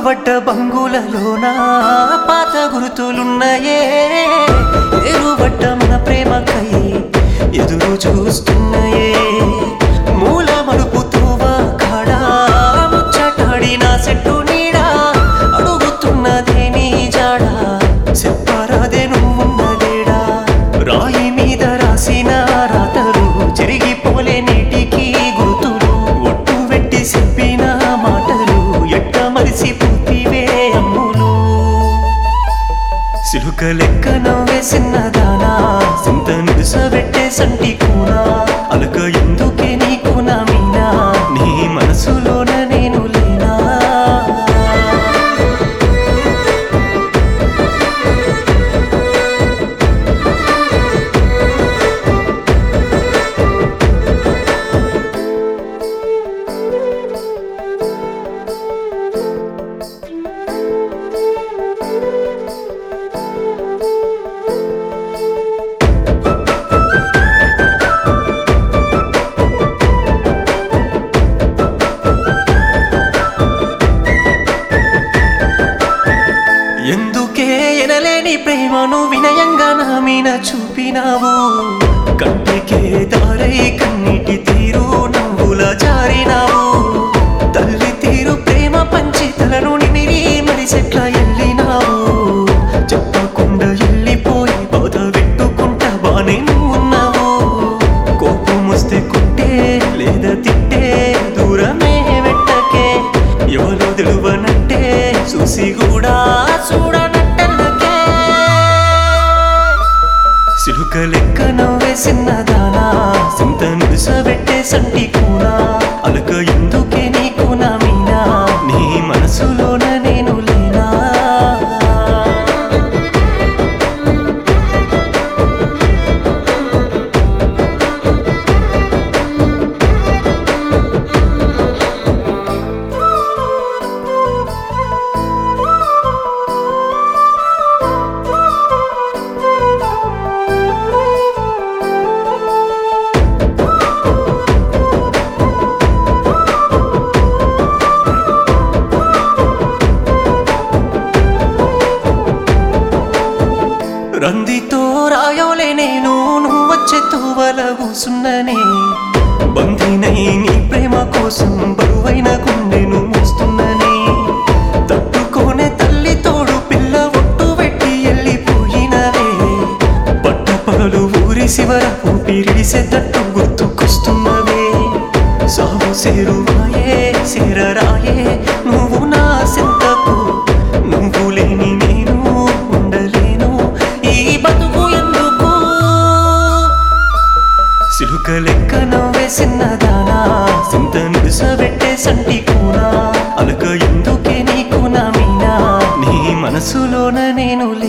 పడ్డ బంగులలోన పాత గుర్తులున్నాయే ఎరువడ్డ మన ప్రేమకై ఎదురు చూస్తున్నాయే మూల మడుపుతోవా కాడా ముచ్చటాడిన చెట్టు నీడా అడుగుతున్నదే నీ జాడా చెప్పరాదే నువ్వున్నదేడా రాయి మీద రాసిన రాతలు చెరిగిపోలే నీటికి గుర్తులు ఒట్టు పెట్టి చెప్పిన మాటలు ఎట్ట మరిసిపోతివే అమ్ములు సిలుక లెక్క నవ్వే చిన్నదానా సింత నిలుసబెట్టే సంటి కూనా అలక ఎందుకే నీకు నా మీనా నీ మనసులోన నేను లేనా ఎందుకే ఎనలేని ప్రేమను వినయంగా నా మీన చూపినావు కంటికే దారై కన్నీటి తీరు నవ్వుల జారినావు తల్లి తీరు ప్రేమ పంచి తలను నిమిరి మరిసెట్ల ఎల్లినావు చెప్పకుండా ఎల్లిపోయి బాధ పెట్టుకుంటా బానే నువ్వు ఉన్నావు కోపం వస్తే కొట్టే లేదా తిట్టే దూరమే వెట్టకే ఎవరో తెలువనంటే చూసి కూడా చూడనట్టకే సిలుక లెక్క నవ్వే చిన్నదానా సింత నిలుసబెట్టే సంటి కూనా అలక ఎందుకే నీకు నా మీనా నీ మనసులోన నేను లేనా రందితో రాయోలే నేను నువ్వు వచ్చే తోవల కూసున్ననే బంధినై నీ ప్రేమ కోసం బరువైన గుండెను మోస్తున్ననే తట్టుకోనే తల్లి తోడు పిల్ల ఒట్టు పెట్టి వెళ్ళిపోయినవే పట్ట పగలు ఊరి శివర ఊపిరిడిసేటట్టు గుర్తుకొస్తున్నవే సాగు సేరువాయే సేరరాయే నువ్వు నా సింతకు నువ్వు లేని నేను ఉండలేను ఈ బతుకు ఎందుకు సిలుక లెక్క నవ్వే చిన్నదానా సింత నిలుసబెట్టే సంటి కూనా అలక ఎందుకే నీకు నా మీనా నీ మనసులోన నేను